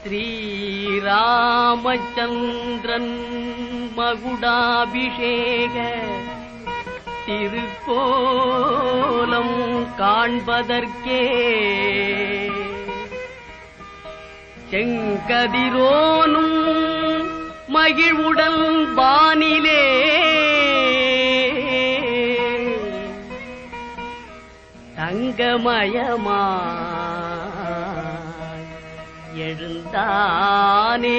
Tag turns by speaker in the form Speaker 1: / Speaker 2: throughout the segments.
Speaker 1: ஸ்ரீராமச்சந்திரன் மகுடாபிஷேக திருக்கோலம் காண்பதற்கே செங்கதிரோனும் மகிழ்வுடன் வானிலே தங்கமயமா எழுந்தானே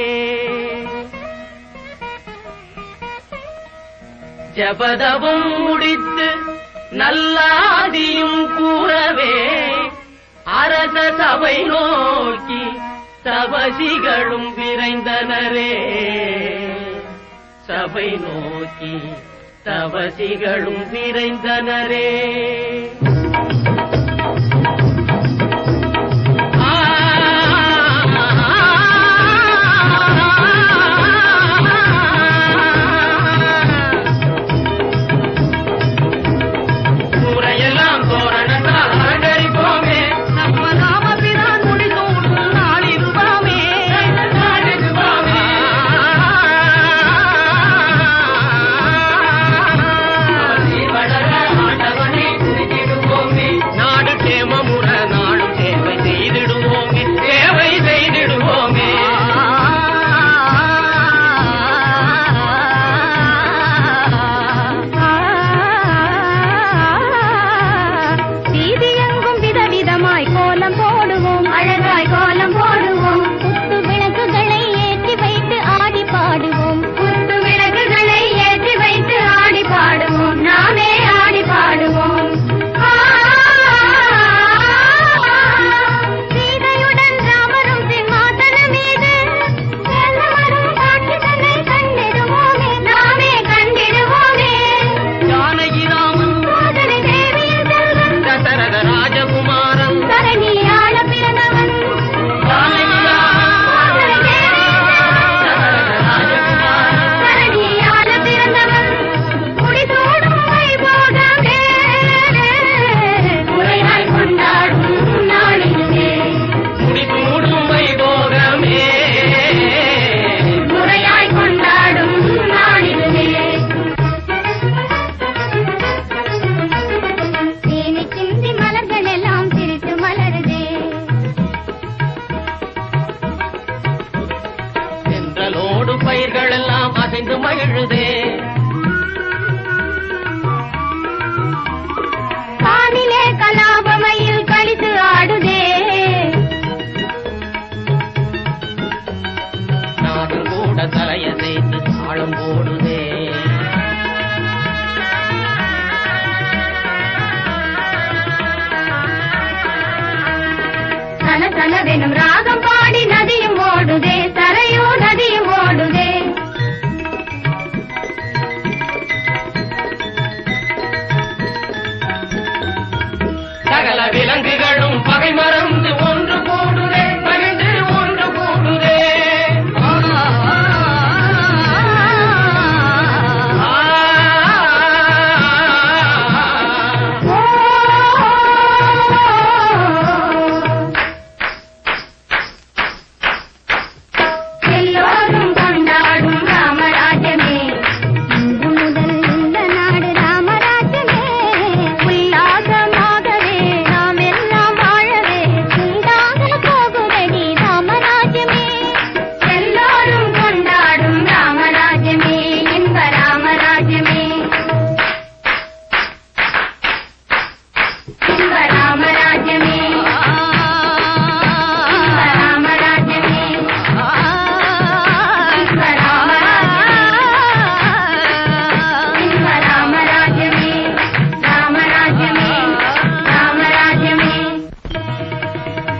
Speaker 1: ஜபதவும் முடித்து நல்லாதியும் கூறவே அரச சபை நோக்கி தபசிகளும் விரைந்தனரே சபை நோக்கி தபசிகளும் விரைந்தனரே ஊரையெல்லாம் தோரணத்தால் அலங்கரிப்போமே நம்ம ராமபிரான் முடிசூடும் நாளிதுவாமே நாளிதுவாமே வளர ஆண்டவனை துதித்திடுவோமே நாடு கேமமுற நாடும் சேவை செய்திடுவோமே சேவை செய்திடுவோமே
Speaker 2: வீதியெங்கும் விதவிதமாய் கோலம் போடுவோம் அழகாய் கோலம் போடுவோம் குத்து விளக்குகளை ஏற்றி வைத்து ஆடி பாடுவோம் குத்து விளக்குகளை ஏற்றி வைத்து ஆடி பாடுவோம் நாமே ஆடி பாடுவோம் ஆ, சீதையுடன் ராமரும் சிம்மாசன மீது செல்லவரும் காட்சி தன்னை கண்டிடுவோமே நாமே கண்டிடுவோமே
Speaker 1: ஜானகிராமன்
Speaker 2: சோதனை தேவியின் செல்வன்
Speaker 1: தசரத ராஜகுமாரன்
Speaker 2: தரணியாள பிறந்தவன் தரணியாள பிறந்தவன் முடிசூடும் வைபோகமே முறையாய் கொண்டாடும் நாளிலே
Speaker 1: முடிசூடும் வைபோகமே
Speaker 2: முறையாய் கொண்டாடும் நாளிலே தேனி சிந்தி மலர்கள் எல்லாம் சிரித்து மலருதே
Speaker 1: சென்றலோடு பயிர்கள் எல்லாம் அசைந்து மகிழுதே
Speaker 2: வானிலே கலாபமையில் கழித்து ஆடுதே
Speaker 1: நானும் கூட தலையசைத்து தாளம் போடுதே
Speaker 2: சன சனவெனும் ராகம்